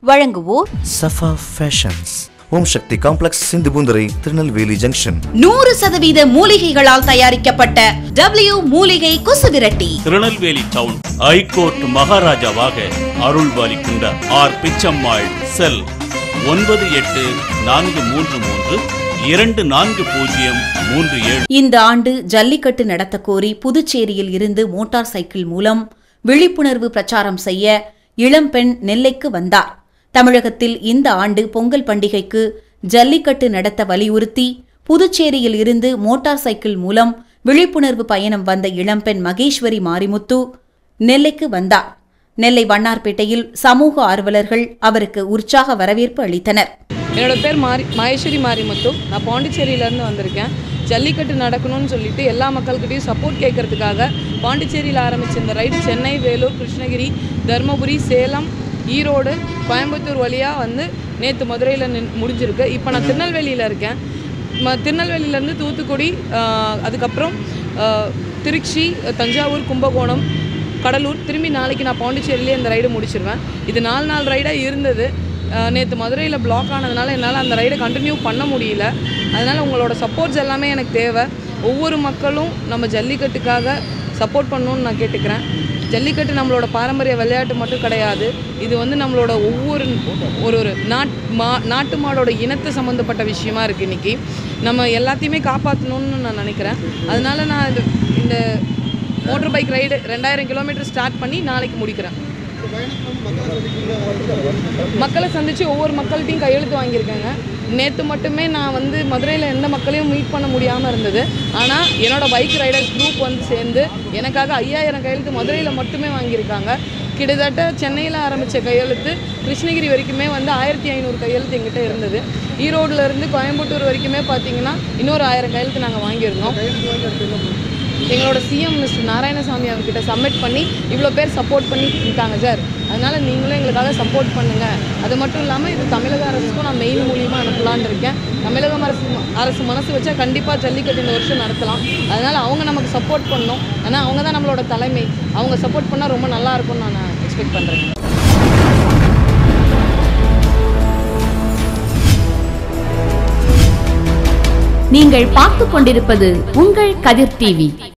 வழங்குவோர் Safa fashions Om Shakti complex Sindhupoonthurai Tirunelveli junction நூறு சதவீத மூலிகைகளால் தயாரிக்கப்பட்ட டபிள்யூ மூலிகை குசுவிரட்டி திருநெல்வேலி டவுன் ஐகோர்ட் மகாராஜாவாக அருள்பாலிக்கின்ற ஆர் பிச்சம்மாள் செல் ஒன்பது எட்டு நான்கு மூன்று மூன்று இரண்டு நான்கு பூஜ்ஜியம் மூன்று ஏழு இந்த ஆண்டு ஜல்லிக்கட்டு நடத்த கோரி புதுச்சேரியில் இருந்து மோட்டார் சைக்கிள் மூலம் விழிப்புணர்வு பிரச்சாரம் செய்ய இளம்பெண் நெல்லைக்கு வந்தார் தமிழகத்தில் இந்த ஆண்டு பொங்கல் பண்டிகைக்கு ஜல்லிக்கட்டு நடத்த வலியுறுத்தி புதுச்சேரியில் இருந்து மோட்டார் சைக்கிள் மூலம் விழிப்புணர்வு பயணம் வந்த இளம்பெண் மகேஸ்வரி மாரிமுத்து நெல்லைக்கு வந்தார் நெல்லை வண்ணார்பேட்டையில் சமூக ஆர்வலர்கள் அவருக்கு உற்சாக வரவேற்பு அளித்தனர் என்னோட பேர் மாரி மகேஸ்வரி மாரிமுத்து நான் பாண்டிச்சேரியிலேருந்து வந்திருக்கேன் ஜல்லிக்கட்டு நடக்கணும்னு சொல்லிட்டு எல்லா மக்கள்கிட்டையும் சப்போர்ட் கேட்கறதுக்காக பாண்டிச்சேரியில் ஆரம்பிச்ச இந்த ரைடு சென்னை வேலூர் கிருஷ்ணகிரி தருமபுரி சேலம் ஈரோடு கோயம்புத்தூர் வழியாக வந்து நேற்று மதுரையில் நின் முடிஞ்சிருக்கு இப்போ நான் திருநெல்வேலியில் இருக்கேன் ம திருநெல்வேலியிலேருந்து தூத்துக்குடி ஆஹ், அதுக்கப்புறம் ஆஹ், திருச்சி தஞ்சாவூர் கும்பகோணம் கடலூர் திரும்பி நாளைக்கு நான் பாண்டிச்சேரியிலே இந்த ரைடு முடிச்சிருவேன் இது நாலு நாள் ரைடாக இருந்தது நேற்று மதுரையில் பிளாக் ஆனதுனால என்னால் அந்த ரைடை கண்டினியூ பண்ண முடியல அதனால் உங்களோட சப்போர்ட்ஸ் எல்லாமே எனக்கு தேவை ஒவ்வொரு மக்களும் நம்ம ஜல்லிக்கட்டுக்காக சப்போர்ட் பண்ணணும்னு நான் கேட்டுக்கிறேன் ஜல்லிக்கட்டு நம்மளோட பாரம்பரிய விளையாட்டு மட்டும் கிடையாது இது வந்து நம்மளோட ஒவ்வொரு ஒரு ஒரு நாட் மா நாட்டு மாடோட இனத்தை சம்மந்தப்பட்ட விஷயமா இருக்குது இன்றைக்கி நம்ம எல்லாத்தையுமே காப்பாற்றணும்னு நான் நினைக்கிறேன் அதனால நான் இந்த இந்த மோட்டர் பைக் ரைடு ரெண்டாயிரம் கிலோமீட்டர் ஸ்டார்ட் பண்ணி நாளைக்கு முடிக்கிறேன் மக்களை சந்தித்து ஒவ்வொரு மக்கள்கிட்டையும் கையெழுத்து வாங்கியிருக்கேங்க நேற்று மட்டுமே நான் வந்து மதுரையில் எந்த மக்களையும் மீட் பண்ண முடியாமல் இருந்தது ஆனால் என்னோட பைக் ரைடர்ஸ் குரூப் வந்து சேர்ந்து எனக்காக ஐயாயிரம் கையெழுத்து மதுரையில் மட்டுமே வாங்கியிருக்காங்க கிட்டத்தட்ட சென்னையில் ஆரம்பித்த கையெழுத்து கிருஷ்ணகிரி வரைக்குமே வந்து ஆயிரத்தி ஐநூறு கையெழுத்து எங்கிட்ட இருந்தது ஈரோடுல இருந்து கோயம்புத்தூர் வரைக்குமே பார்த்தீங்கன்னா இன்னொரு ஆயிரம் கையெழுத்து நாங்கள் வாங்கியிருந்தோம் எங்களோட சிஎம் மிஸ்டர் நாராயணசாமி அவர்கிட்ட சப்மிட் பண்ணி இவ்வளோ பேர் சப்போர்ட் பண்ணி இருக்காங்க சார் அதனால் நீங்களும் எங்களுக்காக சப்போர்ட் பண்ணுங்கள் அது மட்டும் இல்லாமல் இது தமிழக அரசுக்கும் நான் மெயில் மூலியமாக அனுப்பலான்னு இருக்கேன் தமிழக அரசு அரசு மனசு வச்சா கண்டிப்பாக ஜல்லிக்கட்டு இந்த வருஷம் நடத்தலாம் அதனால் அவங்க நமக்கு சப்போர்ட் பண்ணணும் ஆனால் அவங்க தான் நம்மளோட தலைமை அவங்க சப்போர்ட் பண்ணால் ரொம்ப நல்லா இருக்கும்னு நான் எக்ஸ்பெக்ட் பண்ணுறேன் நீங்கள் பார்த்துக் கொண்டிருப்பது உங்கள் கதிர் டிவி